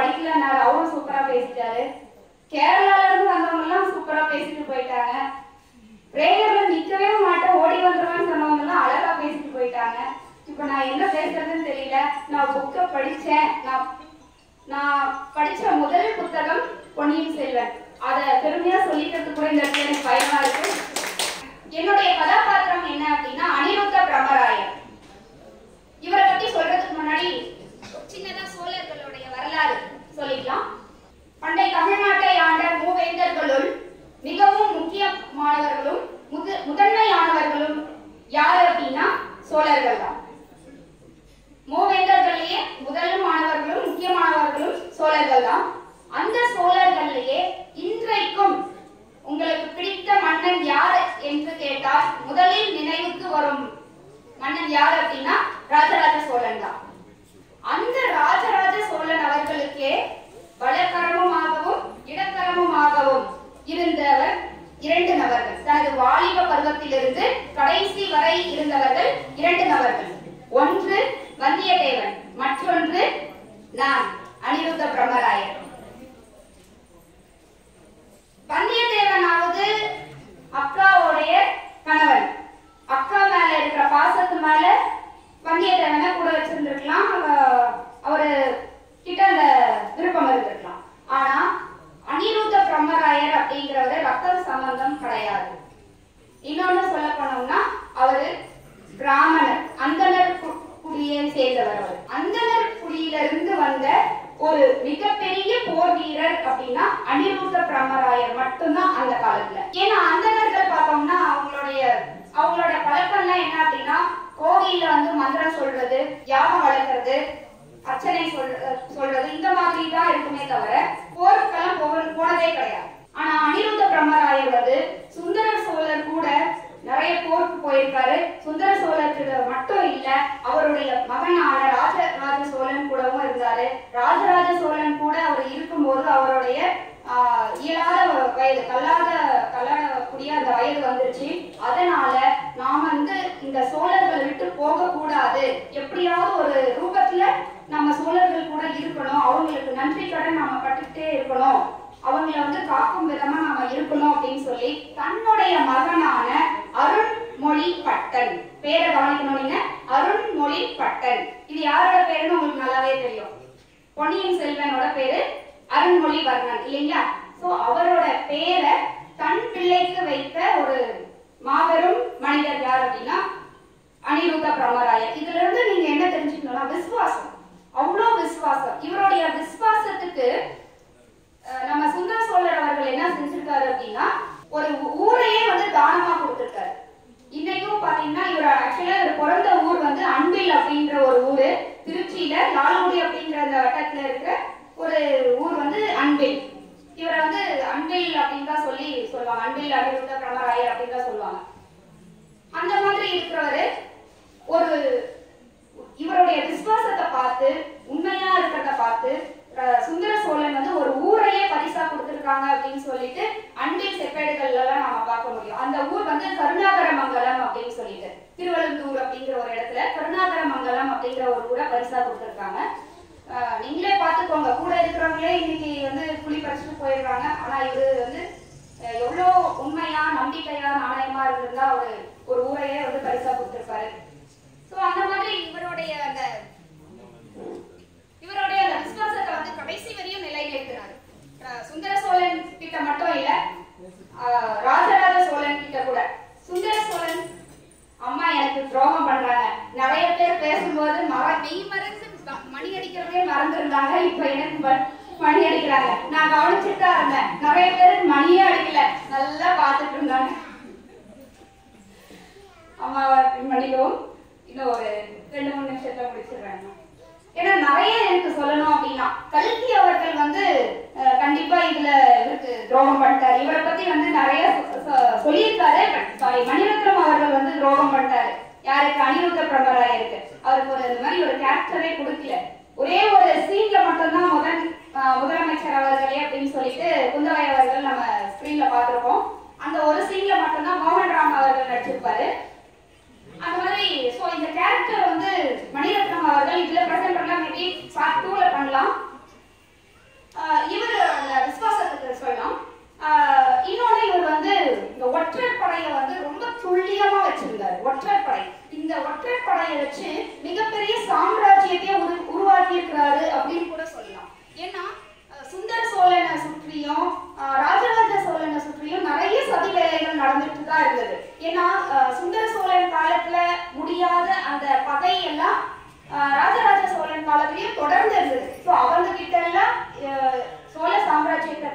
மைக்கிலனார் அவரும் சூப்பரா பேசிட்டாரு கேரளால இருந்து வந்தவங்க எல்லாம் சூப்பரா பேசிட்டு போயிட்டாங்க பிரேயர்ல நிக்கவே மாட்டேன் ஓடி வந்துருவேன்னு சொன்னவங்க எல்லாம் அழகா பேசிட்டு போயிட்டாங்க இப்போ நான் என்ன பேசுறதுன்னு தெரியல நான் புக்கை படிச்சேன் நான் நான் படிச்ச முதல் புத்தகம் பொன்னியின் செல்வன் அதை பெருமையா சொல்லிக்கிறது கூட இந்த இடத்துல எனக்கு பயமா இருக்கு என்னுடைய கதாபாத்திரம் என்ன அப்படின்னா அனிருத்த பிரம்மராயர் இவரை பத்தி சொல்றதுக்கு முன்னாடி சின்னதா சோழர்களுடைய வரலாறு சொல்லிக்கலாம் பண்டை தமிழ்நாட்டை ஆண்ட மூவேந்தர்களுள் மிகவும் முக்கியமானவர்களும் முது முதன்மையானவர்களும் யார் அப்படின்னா சோழர்கள் தான் மூவேந்தர்கள்லயே முதலுமானவர்களும் முக்கியமானவர்களும் சோழர்கள் தான் அந்த சோழர்கள்லயே இன்றைக்கும் உங்களுக்கு பிடித்த மன்னன் யார் என்று கேட்டால் முதலில் நினைவுக்கு வரும் மன்னன் யார் அப்படின்னா ராஜராஜ சோழன் தான் அந்த ராஜராஜ சோழன் அவர்களுக்கே வலக்கரமுமாகவும் இடக்கரமுமாகவும் இருந்தவர் இரண்டு நபர்கள் தனது வாலிப பருவத்திலிருந்து கடைசி வரை இருந்தவர்கள் இரண்டு நபர்கள் ஒன்று வந்தியத்தேவன் மற்றொன்று நான் அனிருத்த பிரம்மராயர் வந்தியத்தேவனாவது அக்காவுடைய கணவன் அக்கா மேல இருக்கிற பாசத்து மேல வந்தியத்தேவனை கூட வச்சிருந்திருக்கலாம் அவ- அவரு கிட்ட அந்த விருப்பம் இருந்திருக்கலாம் ஆனா அனிருத்த பிரம்மராயர் அப்படிங்கிறவரு ரத்த சம்பந்தம் கிடையாது இன்னொன்னு சொல்ல போனோம்னா அவரு பிராமணர் அந்தனர் கு- குடியை சேர்ந்தவர் அவர் அந்தனர் குடியிலிருந்து வந்த ஒரு மிகப்பெரிய போர் வீரர் அப்படின்னா அனிருத்த பிரம்மராயர் மட்டும்தான் அந்த காலத்துல ஏன்னா அந்தணர்கள் பார்த்தோம்னா அவங்களுடைய அவங்களோட பழக்கம்லாம் என்ன அப்படின்னா கோவில்ல வந்து மந்திரம் சொல்றது யாகம் வளர்க்கறது அர்ச்சனை சொல்ற சொல்றது இந்த மாதிரி தான் இருக்குமே தவிர போருக்கெல்லாம் போக- போனதே கிடையாது ஆனா அனிருத்த பிரம்மராயர் வந்து சுந்தர சோழர் கூட நிறைய போருக்கு போயிருக்காரு சுந்தர சோழருக்கு மட்டும் இல்ல அவருடைய மகனான ராஜராஜ சோழன் கூடவும் இருந்தாரு ராஜராஜ சோழன் கூட அவர் இருக்கும்போது அவருடைய ஆஹ், இயலாத வயது கல்லாத கல்லக்கூடிய அந்த வயது வந்துருச்சு அதனால நாம் வந்து இந்த சோழர்களை விட்டு போக கூடாது எப்படியாவது ஒரு ரூபத்துல நம்ம சோழர்கள் கூட இருக்கணும் அவங்களுக்கு நன்றி கடன் நாம பட்டுக்கிட்டே இருக்கணும் அவங்கள வந்து காக்கும் விதமா நாம இருக்கணும் அப்படின்னு சொல்லி தன்னுடைய மகனான அருண்மொழி பட்டன் பேரை கவனிக்கணும் நீங்க அருண்மொழி பட்டன் இது யாரோட பேருன்னு உங்களுக்கு நல்லாவே தெரியும் பொன்னியின் செல்வனோட பேரு அருண்மொழி வர்ணன் இல்லைங்களா சோ அவரோட பேரை தன் பிள்ளைக்கு வைத்த ஒரு மாபெரும் மனிதர் யார் அப்படின்னா அனிருத்த பிரம்மராயர் இதுல இருந்து நீங்க என்ன தெரிஞ்சுக்கணும்னா விசுவாசம் அவ்வளோ விசுவாசம் இவருடைய விசுவாசத்துக்கு அஹ், நம்ம சுந்தர சோழர் அவர்கள் என்ன செஞ்சிருக்காரு அப்படின்னா ஒரு ஊ- ஊரையே வந்து தானமா கொடுத்திருக்காரு இன்னைக்கும் பாத்தீங்கன்னா இவர் ஆக்சுவலா இவர் பிறந்த ஊர் வந்து அன்பில் அப்படின்ற ஒரு ஊரு திருச்சியில லால்குடி அப்படிங்கிற அந்த வட்டத்துல இருக்கிற ஒரு ஊர் வந்து அன்பில் இவரை வந்து அன்பில் அப்படின்னு தான் சொல்லி சொல்லுவாங்க அன்பில் அனிருத்த பிரமராயர் அப்படின்னு தான் சொல்லுவாங்க அந்த மாதிரி இருக்கிறவரு ஒரு இவருடைய விசுவாசத்தை பார்த்து உண்மையா இருக்கிறத பார்த்து அஹ், சுந்தர சோழன் வந்து ஒரு ஊரையே பரிசா கொடுத்திருக்காங்க அப்படின்னு சொல்லிட்டு அன்பில் செப்பேடுகள்ல எல்லாம் நாம பார்க்க முடியும் அந்த ஊர் வந்து கருணாகர மங்கலம் அப்படின்னு சொல்லிட்டு திருவள்ளூர் அப்படிங்கிற ஒரு இடத்துல கருணாகர மங்கலம் அப்படிங்கிற ஒரு ஊரை பரிசா கொடுத்திருக்காங்க அஹ், நீங்களே பார்த்துக்கோங்க கூட இருக்கிறவங்களே இன்னைக்கு வந்து புலி பறிச்சுட்டு போயிடுறாங்க ஆனா இவரு வந்து அஹ், எவ்வளோ உண்மையா நம்பிக்கையா நாணயமா இருந்திருந்தா ஒரு ஒரு ஊரையே வந்து பரிசா கொடுத்திருப்பாரு சோ அந்த மாதிரி இவருடைய அந்த இவருடைய அந்த விசுவாசத்தை வந்து கடைசி வரையும் நிலைநிறுத்தினார் அஹ் சுந்தர சோழன் கிட்ட மட்டும் இல்ல அஹ் ராஜராஜ சோழன் கிட்ட கூட சுந்தர சோழன் அம்மா எனக்கு துரோகம் பண்றாங்க நிறைய பேர் பேசும்போது மற மெய் மறந்து ம- மணி அடிக்கிறதே மறந்துருந்தாங்க இப்ப எனக்கு ம- மணி அடிக்கிறாங்க நான் கவனிச்சுட்டு தான் இருந்தேன் நிறைய பேருக்கு மணியே அடிக்கல நல்லா பார்த்துட்டு இருந்தாங்க அம்மாவை மன்னிக்கவும் இன்னும் ஒரு ரெண்டு மூணு நிமிஷத்துல முடிச்சிடுறாங்க ஏன்னா நிறைய எனக்கு சொல்லணும் அப்படின்னா கல்கி அவர்கள் வந்து அஹ், கண்டிப்பா இதுல இவருக்கு துரோகம் பண்ணிட்டாரு இவரை பத்தி வந்து நிறைய சொ- சொ- சொல்லியிருக்காரு சாரி மணிரத்னம் அவர்கள் வந்து துரோகம் பண்ணிட்டாரு யாருக்கு அனிருத்த பிரபராயருக்கு அவருக்கு ஒரு இந்த மாதிரி ஒரு கேரக்டரே கொடுக்கல ஒரே ஒரு சீன்ல மட்டும்தான் முதல் அஹ், முதலமைச்சர் அவர்களே அப்படின்னு சொல்லிட்டு குந்தவை அவர்கள் நம்ம ஸ்கிரீன்ல பார்த்திருப்போம் அந்த ஒரு சீன்ல மட்டும்தான் மோகன் ராம் அவர்கள் நடிச்சிருப்பாரு அந்த மாதிரி சோ இந்த கேரக்டர் வந்து மணிரத்னம் அவர்கள் இதுல பிரசன்ட் பண்ணலாம் மேபி பார்ட் டூல பண்ணலாம்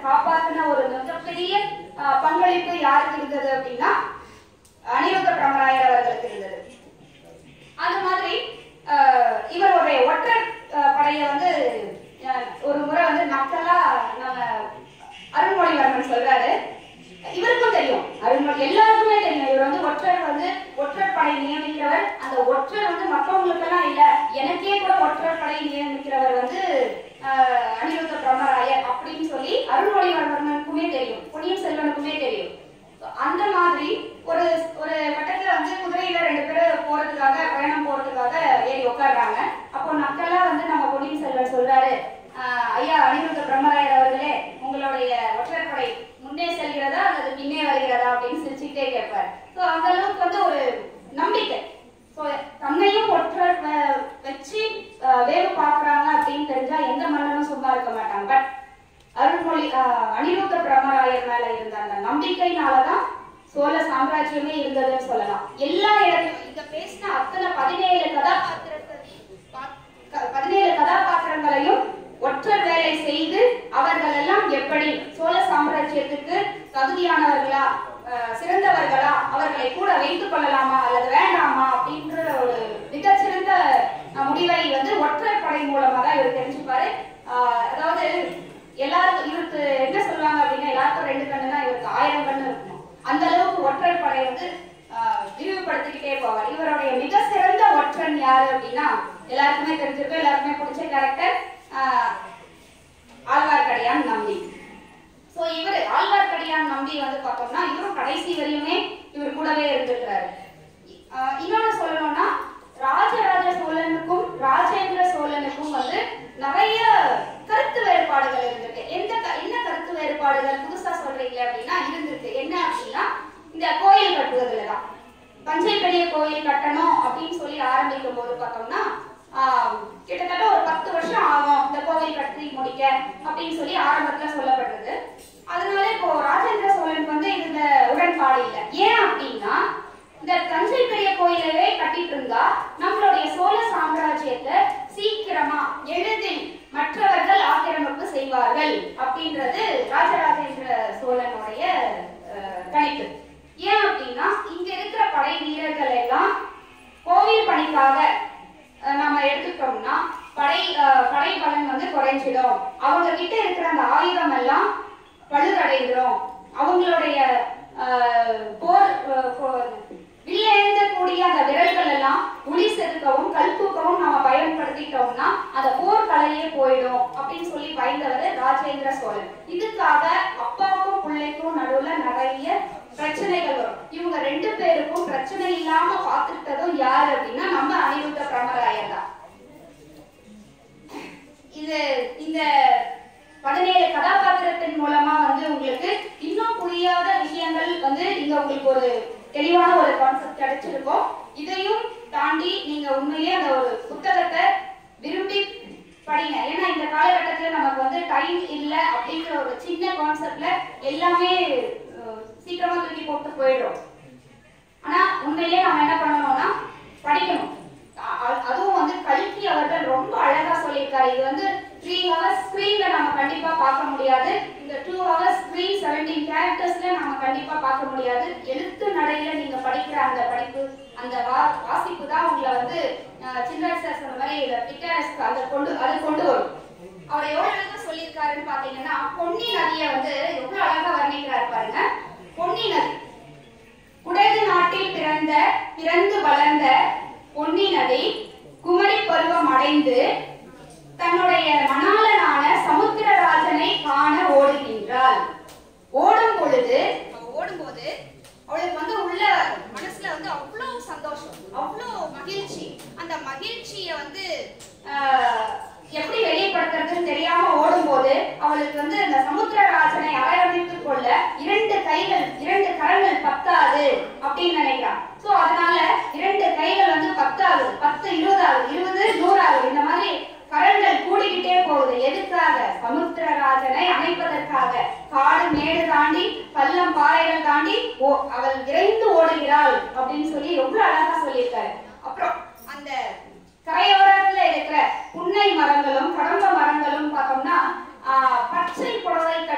காப்பாத்தின ஒரு மிகப்பெரிய ஆஹ், பங்களிப்பு யாருக்கு இருந்தது அப்படின்னா அனிருத்த பிரமராயர் அவர்களுக்கு இருந்தது அது மாதிரி ஆஹ், இவருடைய ஒற்றர் ஆஹ், படையை வந்து ஆஹ், ஒரு முறை வந்து நக்கலா நம்ம அருள்மொழிவர்மன் சொல்றாரு இவருக்கும் தெரியும் அருள்மொழி எல்லாருக்குமே தெரியும் இவர் வந்து ஒற்றர் வந்து ஒற்றர் படை நியமிக்கிறவர் அந்த ஒற்றர் வந்து மற்றவங்களுக்கெல்லாம் இல்ல எனக்கே கூட ஒற்றர் படை நியமிக்கிறவர் வந்து ஆஹ், அனிருத்த பிரம்மராயர் அப்படின்னு சொல்லி அருள்மொழிவர்மனுக்குமே தெரியும் பொன்னியின் செல்வனுக்குமே தெரியும் அந்த மாதிரி ஒரு ஒரு கட்டத்துல வந்து குதிரையில ரெண்டு பேரும் போறதுக்காக பயணம் போறதுக்காக ஏறி உட்கார்றாங்க அப்போ நக்கெல்லாம் வந்து நம்ம பொன்னியின் செல்வன் சொல்றாரு "ஆஹ், ஐயா அனிருத்த பிரம்மராயர் அவர்களே உங்களுடைய ஒற்றைப்படை முன்னே செல்கிறதா அல்லது பின்னே வருகிறதா அப்படின்னு சிரிச்சுக்கிட்டே கேட்பார் ஸோ அந்த அளவுக்கு வந்து ஒரு நம்பிக்கை ஸோ தன்னையும் ஒற்றர் வ- வச்சு ஆஹ், வேவு பார்க்கறாங்க அப்படின்னு தெரிஞ்சா எந்த மன்னனும் சும்மா இருக்க மாட்டாங்க பட் அருள்மொழி ஆஹ், அனிருத்த பிரம்மராயர் மேல இருந்த அந்த நம்பிக்கையினாலதான் சோழ சாம்ராஜ்யமே இருந்ததுன்னு சொல்லலாம் எல்லா இடத்துலயும் இங்க பேசின அத்தனை பதினேழு கதாபாத்திரத்தையும் பா- க- பதினேழு கதாபாத்திரங்களையும் ஒற்றர் வேலை செய்து அவர்கள் எல்லாம் எப்படி சோழ சாம்ராஜ்யத்துக்கு தகுதியானவர்களா ஆஹ், சிறந்தவர்களா அவர்களை கூட வைத்துக் கொள்ளலாமா அல்லது வேண்டாமா அப்படின்ற ஒரு மிகச்சிறந்த ஆஹ், முடிவை வந்து ஒற்றர் படை மூலமா தான் இவர் தெரிஞ்சுப்பாரு ஆஹ், அதாவது எல்லாருக்கும் இவருக்கு என்ன சொல்லுவாங்க அப்படின்னா எல்லாருக்கும் ரெண்டு கண்ணுனா இவருக்கு ஆயிரம் கண்ணு இருக்கணும் அந்த அளவுக்கு ஒற்றர் படை வந்து ஆஹ், விரிவுபடுத்திக்கிட்டே போவார் இவருடைய மிக சிறந்த ஒற்றன் யாரு அப்படின்னா எல்லாருக்குமே தெரிஞ்சிருக்கும் எல்லாருக்குமே பிடிச்ச கேரக்டர் ஆழ்வார்க்கடியான் நம்பி சோ இவர் ஆழ்வார்க்கடியான் நம்பி வந்து பார்த்தோம்னா இவரும் கடைசி வரையுமே இவர் கூடவே இருந்திருக்கிறாரு ஆஹ் இன்னொன்னு சொல்லணும்னா ராஜராஜ சோழனுக்கும் ராஜேந்திர சோழனுக்கும் வந்து நிறைய கருத்து வேறுபாடுகள் இருந்திருக்கு எந்த க- என்ன கருத்து வேறுபாடுகள் புதுசா சொல்றீங்க அப்படின்னா இருந்திருக்கு என்ன அப்படின்னா இந்த கோயில் கட்டுவதுல தான் தஞ்சை பெரிய கோயில் கட்டணும் அப்படின்னு சொல்லி ஆரம்பிக்கும் போது பார்த்தோம்னா ஆஹ், கிட்டத்தட்ட ஒரு பத்து வருஷம் ஆகும் இந்த கோவில் கட்டி முடிக்க அப்படின்னு சொல்லி ஆரம்பத்துல சொல்லப்பட்டது அதனால இப்போ ராஜேந்திர சோழனுக்கு வந்து இதுல உடன்பாடு இல்லை ஏன் அப்படின்னா இந்த தஞ்சை பெரிய கோயிலவே கட்டிட்டு இருந்தா நம்மளுடைய சோழ சாம்ராஜ்யத்தை சீக்கிரமா எளிதில் மற்றவர்கள் ஆக்கிரமிப்பு செய்வார்கள் அப்படின்றது ராஜராஜேந்திர சோழனுடைய அஹ், கணிப்பு ஏன் அப்படின்னா இங்க இருக்கிற படை வீரர்கள் எல்லாம் கோவில் பணிக்காக அஹ், நம்ம எடுத்துக்கிட்டோம்னா படை அஹ், படை பலன் வந்து குறைஞ்சிடும் அவங்க கிட்ட இருக்கிற அந்த ஆயுதம் எல்லாம் பழுதடைந்துடும் அவங்களுடைய அஹ், போர் அஹ், போ- வில்ல எழுந்தக்கூடிய அந்த விரல்கள் எல்லாம் உளி செதுக்கவும் கல் தூக்கவும் நம்ம பயன்படுத்திட்டோம்னா அந்த போர் கலையே போயிடும் அப்படின்னு சொல்லி பயந்தவர் ராஜேந்திர சோழன் இதுக்காக அப்பாவுக்கும் பிள்ளைக்கும் நடுவுல நிறைய பிரச்சனைகள் வரும் இவங்க ரெண்டு பேருக்கும் பிரச்சனை இல்லாம பார்த்துக்கிட்டதும் யாரு அப்படின்னா நம்ம அனிருத்த பிரமராயர் தான் இது இந்த பதினேழு கதாபாத்திரத்தின் மூலமா வந்து உங்களுக்கு இன்னும் புரியாத விஷயங்கள் வந்து இங்க உங்களுக்கு ஒரு தெளிவான ஒரு கான்செப்ட் கிடைச்சிருக்கும் இதையும் தாண்டி நீங்க உண்மையிலேயே அந்த ஒரு புத்தகத்தை விரும்பி படிங்க ஏன்னா இந்த காலகட்டத்துல நமக்கு வந்து டைம் இல்ல அப்படிங்கிற ஒரு சின்ன கான்செப்ட்ல எல்லாமே அஹ், சீக்கிரமா தூக்கி போட்டு போயிடும் ஆனா உண்மையிலேயே நம்ம என்ன பண்ணணும்னா படிக்கணும் அ- அ- அதுவும் வந்து கல்கி அவர்கள் ரொம்ப அழகா சொல்லியிருக்காரு இது வந்து த்ரீ ஹவர்ஸ் ஸ்க்ரீன்ல நம்ம கண்டிப்பா பார்க்க முடியாது இந்த டூ ஹவர்ஸ் ஸ்க்ரீன் செவன்டீன் கேரக்டர்ஸ்ல நம்ம கண்டிப்பா பார்க்க முடியாது எழுத்து நடையில நீங்க படிக்கிற அந்த படிப்பு அந்த வா- வாசிப்பு தான் உங்களை வந்து அஹ், சின்ன சார் சொன்ன மாதிரி இந்த பிக்டரஸ்க்கு அதை கொண்டு அதை கொண்டு வரும் அவர் எவ்வளவு அழகா சொல்லியிருக்காருன்னு பாத்தீங்கன்னா பொன்னி நதியை வந்து எவ்வளவு அழகா வர்ணிக்கிறாரு பாருங்க பொன்னி நதி குடகு நாட்டில் பிறந்த பிறந்து வளர்ந்த பொன்னி நதி குமரி பருவம் அடைந்து தன்னுடைய மணாளனான சமுத்திரராஜனை காண ஓடுகின்றாள் ஓடும் பொழுது அவ ஓடும்போது அவளுக்கு வந்து உள்ள மனசுல வந்து அவ்வளோ சந்தோஷம் அவ்வளோ மகிழ்ச்சி அந்த மகிழ்ச்சியை வந்து ஆஹ், எப்படி வெளிப்படுத்துறதுன்னு தெரியாம ஓடும்போது அவளுக்கு வந்து அந்த சமுத்திரராஜனை அரவணைத்துக் கொள்ள இரண்டு கைகள் இரண்டு கரங்கள் பத்தாது அப்படின்னு நினைக்கிறான் சோ அதனால இரண்டு கைகள் வந்து பத்தாது பத்து இருபதாவது இருபது நூறாவது இந்த மாதிரி கரங்கள் கூடிக்கிட்டே போகுது எதுக்காக சமுத்திரராஜனை அணைப்பதற்காக காடு மேடு தாண்டி பள்ளம் பாறைகள் தாண்டி ஓ அவள் விரைந்து ஓடுகிறாள் அப்படின்னு சொல்லி எவ்வளவு அழகா சொல்லியிருக்காரு அப்புறம் அந்த கரையோரத்துல இருக்கிற புன்னை மரங்களும் கடம்ப மரங்களும் பார்த்தோம்னா ஆஹ், பச்சை புடவை கட்டிய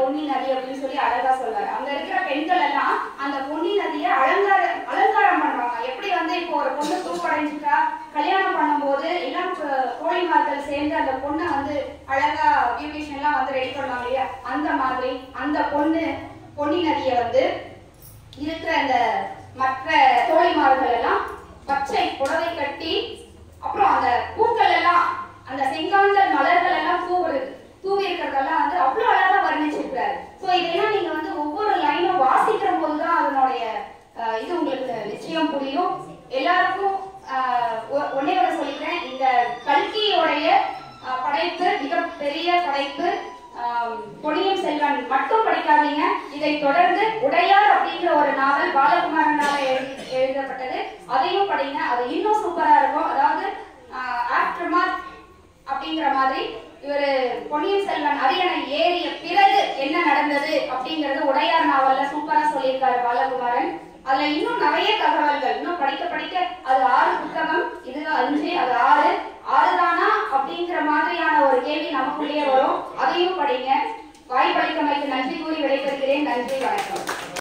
பொன்னி நதி அப்படின்னு சொல்லி அழகா சொல்றாரு அங்க இருக்கிற பெண்கள் எல்லாம் அந்த பொன்னி நதியை அலங்கார அலங்காரம் பண்றாங்க எப்படி வந்து இப்போ ஒரு பொண்ணு தூப்படைஞ்சிட்டா கல்யாணம் பண்ணும்போது எல்லாம் கு- தோழிமார்கள் சேர்ந்து அந்த பொண்ணை வந்து அழகா பியூட்டிஷியன்லாம் வந்து ரெடி பண்ணுவாங்க இல்லையா அந்த மாதிரி அந்த பொண்ணு பொன்னி நதியை வந்து இருக்கிற அந்த மற்ற தோழிமார்கள் எல்லாம் பச்சை புடவை கட்டி அப்புறம் அந்த பூக்கள் எல்லாம் அந்த செங்காந்தல் மலர்கள் எல்லாம் தூவுறது தூவி இருக்கிறதெல்லாம் வந்து அவ்வளவு அழகா வர்ணிச்சிருக்கிறாரு ஸோ இதெல்லாம் நீங்க வந்து ஒவ்வொரு லைனும் வாசிக்கிற போது தான் அதனுடைய அஹ், இது உங்களுக்கு நிச்சயம் புரியும் எல்லாருக்கும் அஹ், ஒ- ஒண்ணே ஒன்று சொல்லிக்கிறேன் இந்த கல்கியோடைய அஹ், படைப்பு மிகப்பெரிய படைப்பு ஆம், பொன்னியின் செல்வன் மட்டும் படிக்காதீங்க இதை தொடர்ந்து உடையார் அப்படிங்கிற ஒரு நாவல் பாலகுமாரனால எழுதி எழுதப்பட்டது அதையும் படிங்க அது இன்னும் சூப்பரா இருக்கும் அதாவது ஆஃப்டர் மார்க் அப்படிங்கிற மாதிரி இவர் பொன்னியின் செல்வன் அரியணை ஏறிய பிறகு என்ன நடந்தது அப்படிங்கறது உடையார் நாவல்ல சூப்பரா சொல்லியிருக்காரு பாலகுமாரன் அதுல இன்னும் நிறைய தகவல்கள் இன்னும் படிக்க படிக்க அது ஆறு புத்தகம் இது அஞ்சு அது ஆறு ஆறுதானா அப்படிங்கிற மாதிரியான ஒரு கேள்வி நமக்குள்ளேயே வரும் அதையும் படிங்க வாய்ப்பளித்தமைக்கு நன்றி கூறி விடைபெறுகிறேன் நன்றி வணக்கம்